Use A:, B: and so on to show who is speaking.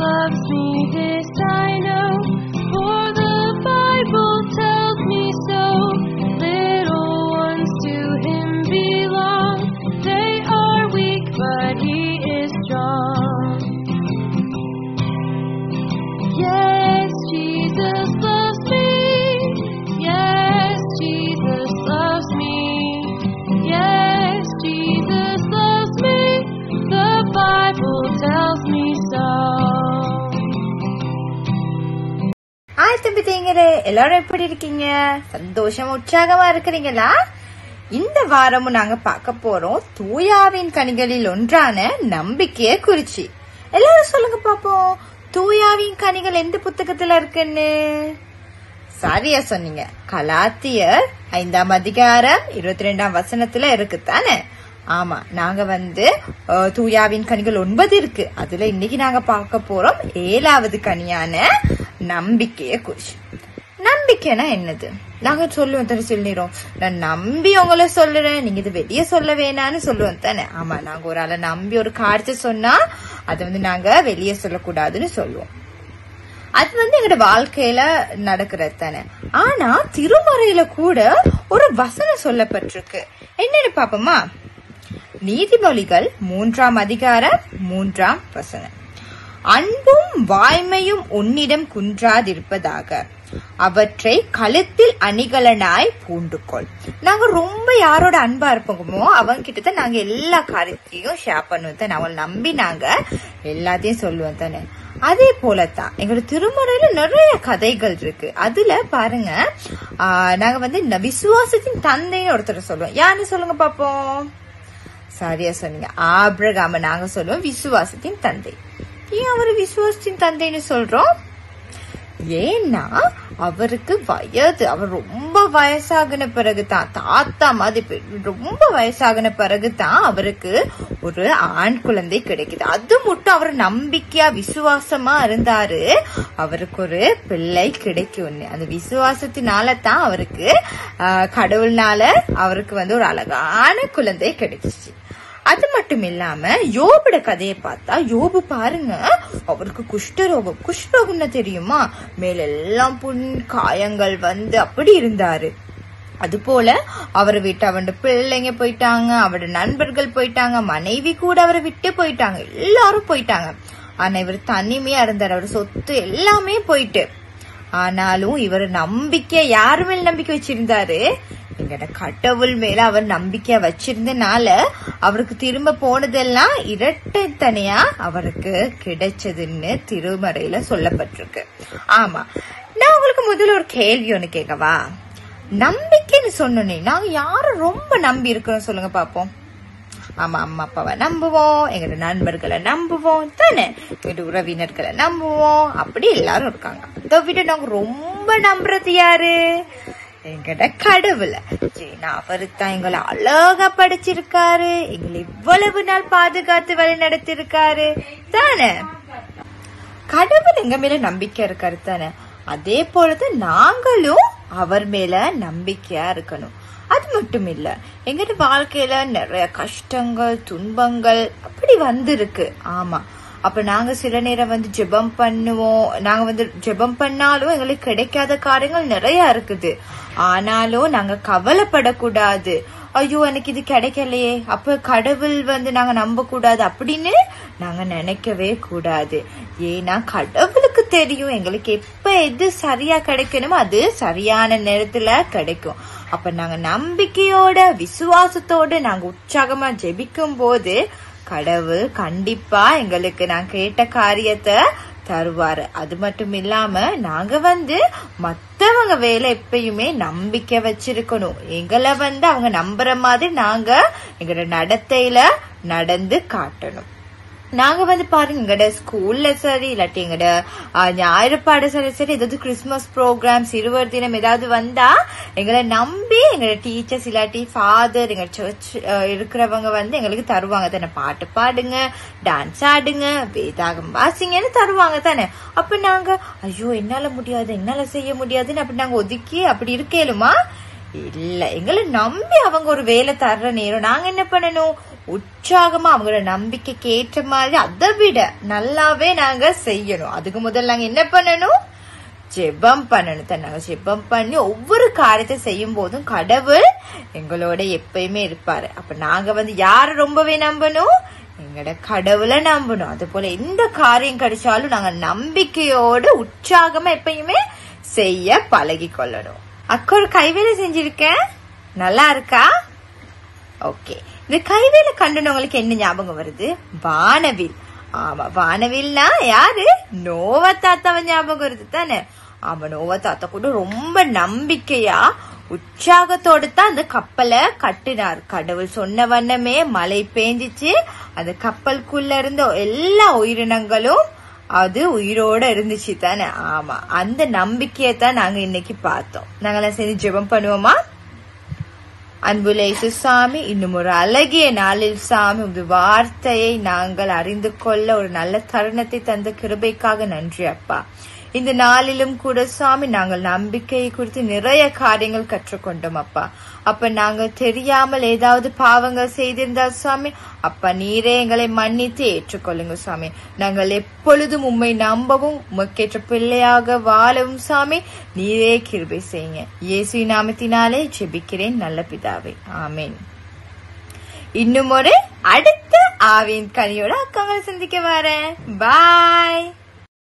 A: loves me, this I know, for the Bible tells me so. Little ones to him belong, they are weak, but he is strong. Yes, Jesus loves me. Yes, Jesus loves me. Yes, Jesus loves me. The Bible tells me so.
B: Hi தம்பி தேங்கரே எல்லாரும் எப்படி இருக்கீங்க சந்தோஷம் உற்சாகமா இருக்கிறீங்களா இந்த வாரமும் நாங்க பார்க்க போறோம் தூயாவின் கனிகளில் ஒன்றான நம்பிக்கைய குறிச்சி எல்லாரும் சொல்லுங்க பாப்போம் தூயாவின் கனிகள் எந்த புத்தகத்துல இருக்குன்னு சரியா சொன்னீங்க கலாத்தியர் ஐந்தாம் அதிகாரம் இருபத்தி ரெண்டாம் வசனத்துல இருக்கு தானே ஆமா நாங்க வந்து அஹ், தூயாவின் கனிகள் ஒன்பது இருக்கு அதுல இன்னைக்கு நாங்க பார்க்க போறோம் ஏழாவது கனியான நம்பிக்கைய குறிச்சு நம்பிக்கைனா என்னது நாங்க சொல்லுவோம் தானே சொல்லிடுறோம் நான் நம்பி உங்களை சொல்லுறேன் நீங்க இது வெளியே சொல்ல வேணாம்னு சொல்லுவோம் தானே ஆமா நாங்க ஒரு ஆளை நம்பி ஒரு காரியத்தை சொன்னா அதை வந்து நாங்க வெளியே சொல்லக்கூடாதுன்னு சொல்லுவோம் அது வந்து எங்களோட வாழ்க்கையில நடக்கிறது தானே ஆனா திருமறையில கூட ஒரு வசனம் சொல்லப்பட்டிருக்கு என்னன்னு பாப்போமா நீதிமொழிகள் மூன்றாம் அதிகாரம் மூன்றாம் வசனம் அன்பும் வாய்மையும் உன்னிடம் குன்றாதிருப்பதாக அவற்றை கழுத்தில் அணிகலனாய் பூண்டுக்கொள் நாங்க ரொம்ப யாரோட அன்பா இருப்போமோ அவங்க கிட்ட தான் நாங்க எல்லா காரியத்தையும் ஷேர் பண்ணுவோம் தானே அவங்களை நம்பி நாங்க எல்லாத்தையும் சொல்லுவோம் தானே அதே போலத்தான் எங்களோட திருமுறையில நிறைய கதைகள் இருக்கு அதுல பாருங்க ஆஹ், நாங்க வந்து இந்த விசுவாசத்தின் தந்தைன்னு ஒருத்தர் சொல்லுவோம் யாருன்னு சொல்லுங்க பாப்போம் சரியா சொன்னீங்க ஆபிரகாம நாங்க சொல்லுவோம் விசுவாசத்தின் தந்தை ஏன் அவர் விசுவாசத்தின் தந்தைன்னு சொல்றோம் ஏன்னா அவருக்கு வயது அவர் ரொம்ப வயசாகின பிறகுதான் தாத்தா மாதிரி பெ- ரொம்ப வயசாகின பிறகுதான் அவருக்கு ஒரு ஆண் குழந்தை கிடைக்குது அது மட்டும் அவர் நம்பிக்கையா விசுவாசமா இருந்தாரு அவருக்கு ஒரு பிள்ளை கிடைக்கும்னு அந்த விசுவாசத்தினால தான் அவருக்கு ஆஹ், கடவுள்னால அவருக்கு வந்து ஒரு அழகான குழந்தை கிடைச்சிச்சு அது மட்டும் இல்லாம யோபுட கதையை பார்த்தா யோபு பாருங்க அவருக்கு குஷ்டரோகம் குஷ்டரோகம்னு தெரியுமா மேலெல்லாம் புண் காயங்கள் வந்து அப்படி இருந்தாரு அது போல அவரை விட்டு அவனோட பிள்ளைங்க போயிட்டாங்க அவரோட நண்பர்கள் போயிட்டாங்க மனைவி கூட அவரை விட்டு போயிட்டாங்க எல்லாரும் போயிட்டாங்க ஆனா இவர் தனிமையா இருந்தார் அவர் சொத்து எல்லாமே போயிட்டு ஆனாலும் இவர் நம்பிக்கை யாரு மேல நம்பிக்கை வச்சிருந்தாரு எங்கட கடவுள் மேல அவர் நம்பிக்கை வச்சிருந்தனால அவருக்கு திரும்ப போனதெல்லாம் இரட்டைத்தனையா அவருக்கு கிடைச்சதுன்னு திருமறையில சொல்லப்பட்டிருக்கு ஆமா நான் உங்களுக்கு முதல்ல ஒரு கேள்வி ஒண்ணு கேட்கவா நம்பிக்கைன்னு சொன்னோன்னே நாங்க யாரை ரொம்ப நம்பி இருக்கிறோம் சொல்லுங்க பாப்போம் ஆமா அம்மா அப்பாவை நம்புவோம் எங்களோட நண்பர்களை நம்புவோம் தானே எங்களோட உறவினர்களை நம்புவோம் அப்படி எல்லாரும் இருக்காங்க அதை விட நாங்க ரொம்ப நம்புறது யாரு எங்கட கடவுளை ஏன்னா அவரு தான் எங்களை அழகா படிச்சிருக்காரு எங்களை இவ்வளவு நாள் பாதுகாத்து வழி நடத்திருக்காரு தானே கடவுள் எங்க மேல நம்பிக்கை இருக்காரு தானே அதே போலதான் நாங்களும் அவர் மேல நம்பிக்கையா இருக்கணும் அது மட்டும் இல்ல எங்கிட்ட வாழ்க்கையில நிறைய கஷ்டங்கள் துன்பங்கள் அப்படி வந்திருக்கு ஆமா அப்ப நாங்க சில நேரம் வந்து ஜெபம் பண்ணுவோம் நாங்க வந்து ஜெபம் பண்ணாலும் எங்களுக்கு கிடைக்காத காரியங்கள் நிறைய இருக்குது ஆனாலும் நாங்க கவலைப்படக்கூடாது ஐயோ எனக்கு இது கிடைக்கலையே அப்ப கடவுள் வந்து நாங்க நம்ப கூடாது அப்படின்னு நாங்க நினைக்கவே கூடாது ஏன்னா கடவுளுக்கு தெரியும் எங்களுக்கு எப்ப எது சரியா கிடைக்கணுமோ அது சரியான நேரத்துல கிடைக்கும் அப்ப நாங்க நம்பிக்கையோட விசுவாசத்தோட நாங்க உற்சாகமா ஜெபிக்கும் போது கடவுள் கண்டிப்பா எங்களுக்கு நான் கேட்ட காரியத்தை தருவாரு அது மட்டும் இல்லாம நாங்க வந்து மத்தவங்க வேலை எப்பயுமே நம்பிக்கை வச்சிருக்கணும் எங்களை வந்து அவங்க நம்புற மாதிரி நாங்க எங்களோட நடத்தையில நடந்து காட்டணும் நாங்க வந்து பாருங்க எங்கட ஸ்கூல்ல சரி இல்லாட்டி எங்கட ஆ, ஞாயிறு பாடசாலை சரி ஏதாவது கிறிஸ்துமஸ் ப்ரோக்ராம் சிறுவர் தினம் ஏதாவது வந்தா எங்களை நம்பி எங்களோட டீச்சர்ஸ் இல்லாட்டி ஃபாதர் எங்க சர்ச் இருக்கிறவங்க வந்து எங்களுக்கு தருவாங்க தானே பாட்டு பாடுங்க டான்ஸ் ஆடுங்க வேதாகம் வாசிங்கன்னு தருவாங்க தானே அப்ப நாங்க ஐயோ என்னால முடியாது என்னால செய்ய முடியாதுன்னு அப்படி நாங்க ஒதுக்கி அப்படி இருக்கேலுமா இல்ல எங்களை நம்பி அவங்க ஒரு வேலை தர்ற நேரம் நாங்க என்ன பண்ணணும் உற்சாகமா அவங்களோட நம்பிக்கைக்கு ஏற்ற மாதிரி அதை விட நல்லாவே நாங்க செய்யணும் அதுக்கு முதல்ல நாங்க என்ன பண்ணணும் ஜெபம் பண்ணணும் தான் நாங்க ஜெபம் பண்ணி ஒவ்வொரு காரியத்தை செய்யும் போதும் கடவுள் எங்களோட எப்பயுமே இருப்பாரு அப்ப நாங்க வந்து யார ரொம்பவே நம்பணும் எங்களோட கடவுளை நம்பணும் அது போல எந்த காரியம் கிடைச்சாலும் நாங்க நம்பிக்கையோடு உற்சாகமா எப்பயுமே செய்ய பழகி கொள்ளணும் அக்கா ஒரு கைவேலை செஞ்சிருக்கேன் நல்லா இருக்கா ஓகே இந்த கைவேலை கண்டுன உங்களுக்கு என்ன ஞாபகம் வருது வானவில் ஆமா வானவில்னா யாரு நோவா தாத்தாவை ஞாபகம் வருது தானே ஆமா நோவா தாத்தா கூட ரொம்ப நம்பிக்கையா உற்சாகத்தோடு தான் அந்த கப்பலை கட்டினார் கடவுள் சொன்ன வண்ணமே மழை பேஞ்சிச்சு அந்த கப்பலுக்குள்ள இருந்த எல்லா உயிரினங்களும் அது உயிரோட இருந்துச்சு தானே ஆமா அந்த நம்பிக்கையை தான் நாங்க இன்னைக்கு பார்த்தோம் நாங்கெல்லாம் சேர்ந்து ஜெபம் பண்ணுவோமா அன்புள்ள இயேசு சாமி இன்னும் ஒரு அழகிய நாளில் சாமி உமது வார்த்தையை நாங்கள் அறிந்து கொள்ள ஒரு நல்ல தருணத்தை தந்த கிருபைக்காக நன்றி அப்பா இந்த நாளிலும் கூட சாமி நாங்கள் நம்பிக்கையை குறித்து நிறைய காரியங்கள் கற்றுக்கொண்டோம் அப்பா அப்ப நாங்கள் தெரியாமல் ஏதாவது பாவங்கள் செய்திருந்தால் சாமி அப்பா நீரே எங்களை மன்னித்து ஏற்றுக்கொள்ளுங்க சாமி நாங்கள் எப்பொழுதும் உம்மை நம்பவும் உமக்கேற்ற பிள்ளையாக வாழவும் சாமி நீரே கிருபை செய்யுங்க இயேசு நாமத்தினாலே ஜெபிக்கிறேன் நல்ல பிதாவே ஆமென் இன்னும் ஒரு அடுத்த ஆவியின் கனியோட அக்காங்களை சந்திக்க வரேன் பாய்